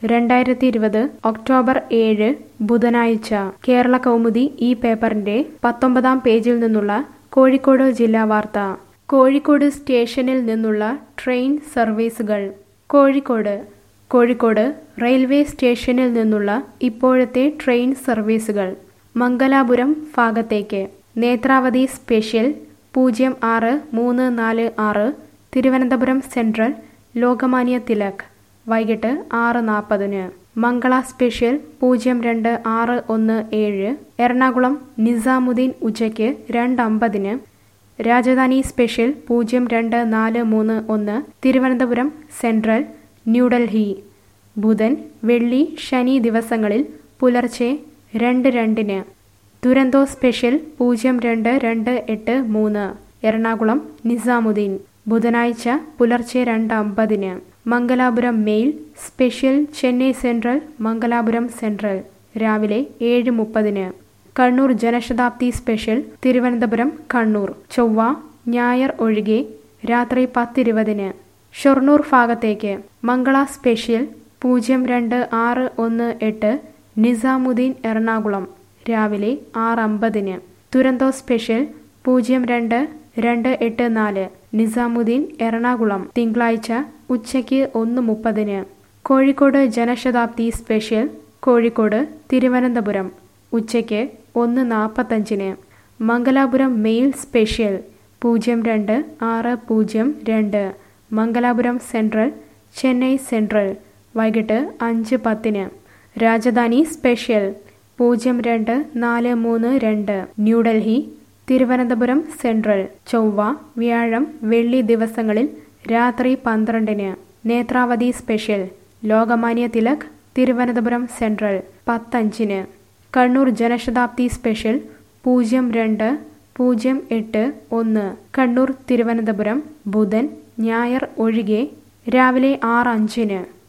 രണ്ടായിരത്തി ഇരുപത് ഒക്ടോബർ ഏഴ് ബുധനാഴ്ച കേരള കൗമുദി ഈ പേപ്പറിന്റെ പത്തൊമ്പതാം പേജിൽ നിന്നുള്ള കോഴിക്കോട് ജില്ലാ വാർത്ത കോഴിക്കോട് സ്റ്റേഷനിൽ നിന്നുള്ള ട്രെയിൻ സർവീസുകൾ കോഴിക്കോട് കോഴിക്കോട് റെയിൽവേ സ്റ്റേഷനിൽ നിന്നുള്ള ഇപ്പോഴത്തെ ട്രെയിൻ സർവീസുകൾ മംഗലാപുരം ഭാഗത്തേക്ക് നേത്രാവതി സ്പെഷ്യൽ പൂജ്യം ആറ് മൂന്ന് നാല് ആറ് തിരുവനന്തപുരം സെൻട്രൽ ലോകമാന്യ തിലക് വൈകിട്ട് ആറ് നാൽപ്പതിന് മംഗള സ്പെഷ്യൽ പൂജ്യം രണ്ട് ആറ് ഒന്ന് ഏഴ് എറണാകുളം നിസാമുദ്ദീൻ ഉച്ചയ്ക്ക് രണ്ട് അമ്പതിന് രാജധാനി സ്പെഷ്യൽ പൂജ്യം രണ്ട് നാല് മൂന്ന് ഒന്ന് തിരുവനന്തപുരം സെൻട്രൽ ന്യൂഡൽഹി ബുധൻ വെള്ളി ശനി ദിവസങ്ങളിൽ പുലർച്ചെ രണ്ട് രണ്ടിന് ദുരന്തോ സ്പെഷ്യൽ പൂജ്യം രണ്ട് രണ്ട് എട്ട് മൂന്ന് എറണാകുളം നിസാമുദ്ദീൻ ബുധനാഴ്ച പുലർച്ചെ രണ്ട് അമ്പതിന് Mangalapuram mail special Chennai central Mangalapuram central രാവിലെ ഏഴ് മുപ്പതിന് കണ്ണൂർ ജനശതാബ്ദി സ്പെഷ്യൽ തിരുവനന്തപുരം കണ്ണൂർ ചൊവ്വ ഞായർ ഒഴികെ രാത്രി പത്തിരുപതിന് ഷൊർണൂർ ഭാഗത്തേക്ക് മംഗള സ്പെഷ്യൽ പൂജ്യം രണ്ട് ആറ് ഒന്ന് എട്ട് നിസാമുദ്ദീൻ എറണാകുളം രാവിലെ ആറ് അമ്പതിന് തുരന്തോ സ്പെഷ്യൽ പൂജ്യം രണ്ട് രണ്ട് എട്ട് നാല് നിസാമുദ്ദീൻ എറണാകുളം തിങ്കളാഴ്ച ഉച്ചയ്ക്ക് ഒന്ന് മുപ്പതിന് കോഴിക്കോട് ജനശതാബ്ദി സ്പെഷ്യൽ കോഴിക്കോട് തിരുവനന്തപുരം ഉച്ചയ്ക്ക് ഒന്ന് നാൽപ്പത്തഞ്ചിന് മംഗലാപുരം മെയിൽ സ്പെഷ്യൽ പൂജ്യം രണ്ട് ആറ് പൂജ്യം രണ്ട് മംഗലാപുരം സെൻട്രൽ ചെന്നൈ സെൻട്രൽ വൈകിട്ട് അഞ്ച് പത്തിന് രാജധാനി സ്പെഷ്യൽ പൂജ്യം രണ്ട് നാല് മൂന്ന് രണ്ട് ന്യൂഡൽഹി തിരുവനന്തപുരം സെൻട്രൽ ചൊവ്വ വ്യാഴം വെള്ളി ദിവസങ്ങളിൽ രാത്രി പന്ത്രണ്ടിന് നേത്രാവതി സ്പെഷ്യൽ ലോകമാന്യ തിലക് തിരുവനന്തപുരം സെൻട്രൽ പത്തഞ്ചിന് കണ്ണൂർ ജനശതാബ്ദി സ്പെഷ്യൽ പൂജ്യം രണ്ട് പൂജ്യം എട്ട് ഒന്ന് കണ്ണൂർ തിരുവനന്തപുരം ബുധൻ ഞായർ ഒഴികെ രാവിലെ ആറ് അഞ്ചിന്